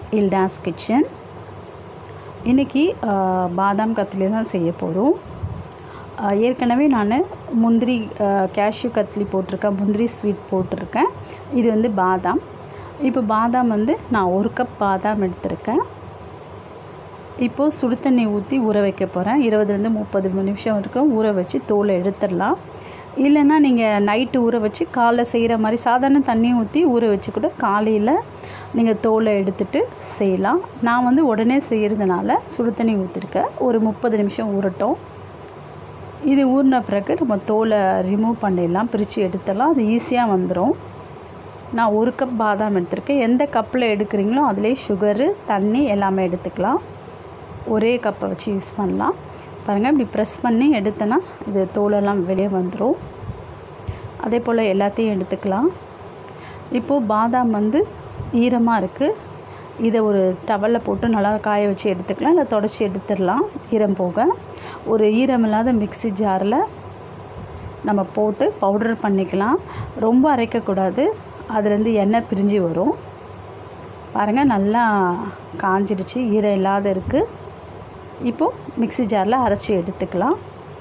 இல்டாஸ் kitchen இன்றைக்கி பாதாம் கத்திலி தான் செய்ய போகிறோம் ஏற்கனவே நான் முந்திரி கேஷ்யூ கத்லி போட்டிருக்கேன் முந்திரி ஸ்வீட் போட்டிருக்கேன் இது வந்து பாதாம் இப்போ பாதாம் வந்து நான் ஒரு கப் பாதாம் எடுத்திருக்கேன் இப்போது சுடு தண்ணி ஊற்றி ஊற வைக்க போகிறேன் இருபதுலேருந்து முப்பது நிமிஷம் வரைக்கும் ஊற வச்சு தோலை எடுத்துடலாம் இல்லைன்னா நீங்கள் நைட்டு ஊற வச்சு காலைல செய்கிற மாதிரி சாதாரண தண்ணி ஊற்றி ஊற வச்சு கூட காலையில் நீங்கள் தோலை எடுத்துகிட்டு செய்யலாம் நான் வந்து உடனே செய்கிறதுனால சுடு தண்ணி ஊற்றிருக்கேன் ஒரு முப்பது நிமிஷம் ஊறட்டும் இது ஊறின பிறகு நம்ம தோலை ரிமூவ் பண்ணிடலாம் பிரித்து எடுத்துடலாம் அது ஈஸியாக வந்துடும் நான் ஒரு கப் பாதாம் எடுத்திருக்கேன் எந்த கப்பில் எடுக்கிறீங்களோ அதிலே சுகரு தண்ணி எல்லாமே எடுத்துக்கலாம் ஒரே கப்பை வச்சு யூஸ் பண்ணலாம் பாருங்கள் இப்படி ப்ரெஸ் பண்ணி எடுத்தேன்னா இது தோலெல்லாம் வெளியே வந்துடும் அதே போல் எல்லாத்தையும் எடுத்துக்கலாம் இப்போது பாதாம் வந்து ஈரமாக இருக்குது இதை ஒரு டவலில் போட்டு நல்லா காய வச்சு எடுத்துக்கலாம் இல்லை தொடச்சி எடுத்துடலாம் ஈரம் போக ஒரு ஈரமில்லாத மிக்சி ஜாரில் நம்ம போட்டு பவுடர் பண்ணிக்கலாம் ரொம்ப அரைக்கக்கூடாது அதுலேருந்து எண்ணெய் பிரிஞ்சு வரும் பாருங்கள் நல்லா காஞ்சிடுச்சு ஈரம் இல்லாத இருக்குது இப்போது மிக்சி ஜாரில் அரைச்சி எடுத்துக்கலாம்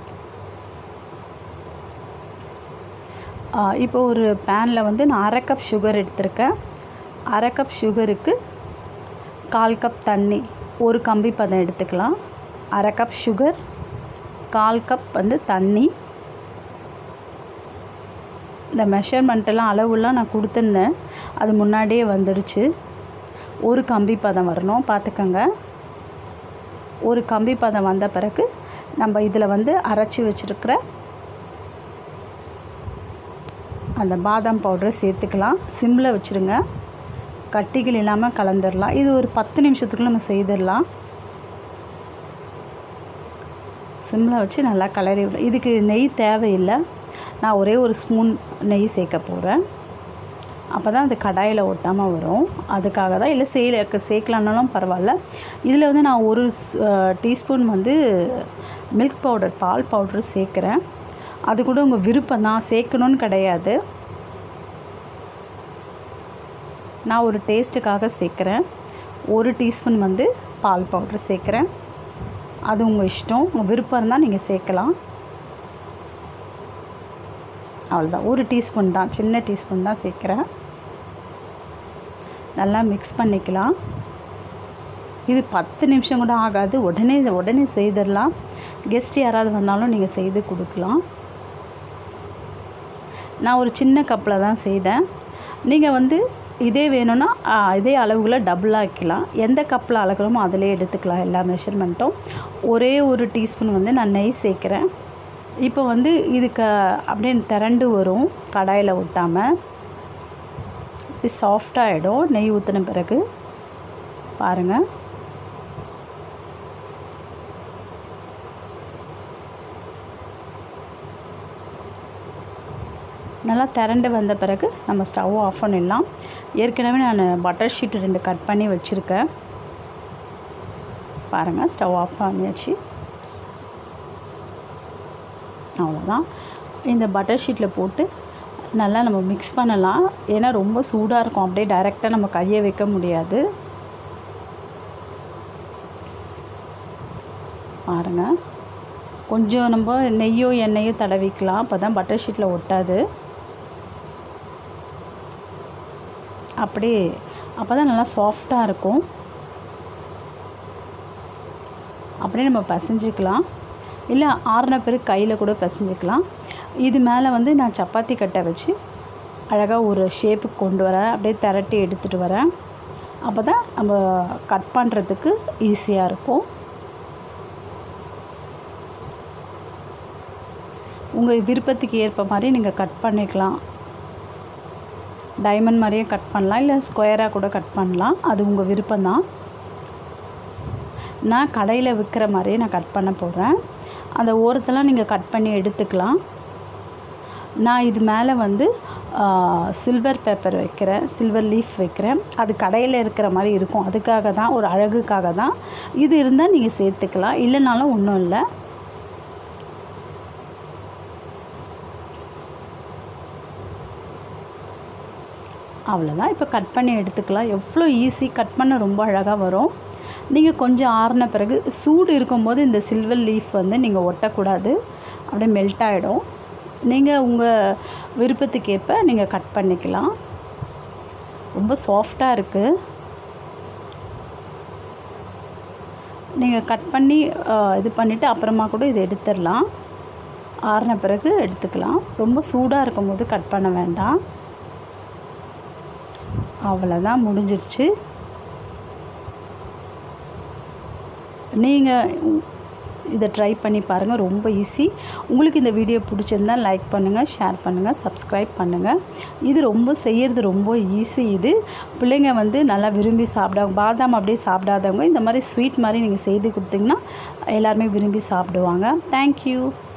இப்போ ஒரு பேனில் வந்து நான் அரை கப் சுகர் எடுத்திருக்கேன் அரை கப் சுகருக்கு கால் கப் தண்ணி ஒரு கம்பி பதம் எடுத்துக்கலாம் அரை கப் சுகர் கால் கப் வந்து தண்ணி இந்த மெஷர்மெண்ட்டெல்லாம் அளவுலாம் நான் கொடுத்துருந்தேன் அது முன்னாடியே வந்துடுச்சு ஒரு கம்பி பதம் வரணும் பார்த்துக்கோங்க ஒரு கம்பி பதம் வந்த பிறகு நம்ம இதில் வந்து அரைச்சி வச்சுருக்கிற அந்த பாதாம் பவுடரை சேர்த்துக்கலாம் சிம்மில் வச்சுருங்க கட்டிகள் இல்லாமல் கலந்துடலாம் இது ஒரு பத்து நிமிஷத்துக்குள்ள நம்ம செய்திடலாம் சிம்மில் வச்சு நல்லா கலரி விட இதுக்கு நெய் தேவையில்லை நான் ஒரே ஒரு ஸ்பூன் நெய் சேர்க்க போகிறேன் அப்போ தான் அது கடாயில் ஒட்டாமல் வரும் அதுக்காக தான் இல்லை செய்யல சேர்க்கலான்னாலும் பரவாயில்ல இதில் வந்து நான் ஒரு டீஸ்பூன் வந்து மில்க் பவுடர் பால் பவுடர் சேர்க்குறேன் அது கூட உங்கள் விருப்பம் தான் சேர்க்கணுன்னு கிடையாது நான் ஒரு டேஸ்ட்டுக்காக சேர்க்குறேன் ஒரு டீஸ்பூன் வந்து பால் பவுடர் சேர்க்குறேன் அது உங்கள் இஷ்டம் உங்கள் விருப்பம் இருந்தால் நீங்கள் சேர்க்கலாம் அவ்வளோதான் ஒரு டீஸ்பூன் தான் சின்ன டீஸ்பூன் தான் சேர்க்குறேன் நல்லா மிக்ஸ் பண்ணிக்கலாம் இது பத்து நிமிஷம் கூட ஆகாது உடனே உடனே செய்திடலாம் கெஸ்ட் யாராவது வந்தாலும் நீங்கள் செய்து கொடுக்கலாம் நான் ஒரு சின்ன கப்பில் தான் செய்தேன் நீங்கள் வந்து இதே வேணும்னா இதே அளவுகளை டபுளாக வைக்கலாம் எந்த கப்பில் அளக்குறோமோ அதிலே எடுத்துக்கலாம் எல்லா மெஷர்மெண்ட்டும் ஒரே ஒரு டீஸ்பூன் வந்து நான் நெய் சேர்க்குறேன் இப்போ வந்து இதுக்கு அப்படியே திரண்டு வரும் கடாயில் ஒட்டாமல் இது சாஃப்டாகிடும் நெய் ஊற்றின பிறகு பாருங்கள் நல்லா திரண்டு வந்த பிறகு நம்ம ஸ்டவ் ஆஃப் பண்ணிடலாம் ஏற்கனவே நான் பட்டர் ஷீட் ரெண்டு கட் பண்ணி வச்சுருக்கேன் பாருங்கள் ஸ்டவ் ஆஃப் பண்ணியாச்சு அவ்வளோதான் இந்த பட்டர் ஷீட்டில் போட்டு நல்லா நம்ம மிக்ஸ் பண்ணலாம் ஏன்னா ரொம்ப சூடாக இருக்கும் அப்படியே டைரெக்டாக நம்ம கையை வைக்க முடியாது பாருங்கள் கொஞ்சம் நம்ம நெய்யோ எண்ணெயோ தடவிக்கலாம் அப்போ தான் பட்டர் ஷீட்டில் ஒட்டாது அப்படியே அப்போ தான் நல்லா சாஃப்டாக இருக்கும் அப்படியே நம்ம பசைஞ்சிக்கலாம் இல்லை ஆறின பிறகு கையில் கூட பிசைஞ்சிக்கலாம் இது மேலே வந்து நான் சப்பாத்தி கட்டை வச்சு அழகாக ஒரு ஷேப்புக்கு கொண்டு வரேன் அப்படியே திரட்டி எடுத்துகிட்டு வரேன் அப்போ தான் நம்ம கட் பண்ணுறதுக்கு ஈஸியாக இருக்கும் உங்கள் விருப்பத்துக்கு ஏற்ப மாதிரி நீங்கள் கட் பண்ணிக்கலாம் டைமண்ட் மாதிரியே கட் பண்ணலாம் இல்லை ஸ்கொயராக கூட கட் பண்ணலாம் அது உங்கள் விருப்பம்தான் நான் கடையில் விற்கிற மாதிரியே நான் கட் பண்ண போகிறேன் அந்த ஓரத்தெல்லாம் நீங்கள் கட் பண்ணி எடுத்துக்கலாம் நான் இது மேலே வந்து சில்வர் பேப்பர் வைக்கிறேன் சில்வர் லீஃப் வைக்கிறேன் அது கடையில் இருக்கிற மாதிரி இருக்கும் அதுக்காக தான் ஒரு அழகுக்காக தான் இது இருந்தால் நீங்கள் சேர்த்துக்கலாம் இல்லைனாலும் ஒன்றும் இல்லை அவ்வளோதான் இப்போ கட் பண்ணி எடுத்துக்கலாம் எவ்வளோ ஈஸி கட் பண்ண ரொம்ப அழகாக வரும் நீங்கள் கொஞ்சம் ஆறின பிறகு சூடு இருக்கும்போது இந்த சில்வர் லீஃப் வந்து நீங்கள் ஒட்டக்கூடாது அப்படியே மெல்ட் ஆகிடும் நீங்கள் உங்கள் விருப்பத்துக்கேற்ப நீங்கள் கட் பண்ணிக்கலாம் ரொம்ப சாஃப்டாக இருக்குது நீங்கள் கட் பண்ணி இது பண்ணிவிட்டு அப்புறமா கூட இதை எடுத்துடலாம் ஆறின பிறகு எடுத்துக்கலாம் ரொம்ப சூடாக இருக்கும்போது கட் பண்ண வேண்டாம் அவ்வளோதான் முடிஞ்சிருச்சு நீங்கள் இதை ட்ரை பண்ணி பாருங்கள் ரொம்ப ஈஸி உங்களுக்கு இந்த வீடியோ பிடிச்சிருந்தால் லைக் பண்ணுங்கள் ஷேர் பண்ணுங்கள் சப்ஸ்கிரைப் பண்ணுங்கள் இது ரொம்ப செய்கிறது ரொம்ப ஈஸி இது பிள்ளைங்க வந்து நல்லா விரும்பி சாப்பிடுவாங்க பாதாம் அப்படியே சாப்பிடாதவங்க இந்த மாதிரி ஸ்வீட் மாதிரி நீங்கள் செய்து கொடுத்தீங்கன்னா எல்லாருமே விரும்பி சாப்பிடுவாங்க தேங்க்யூ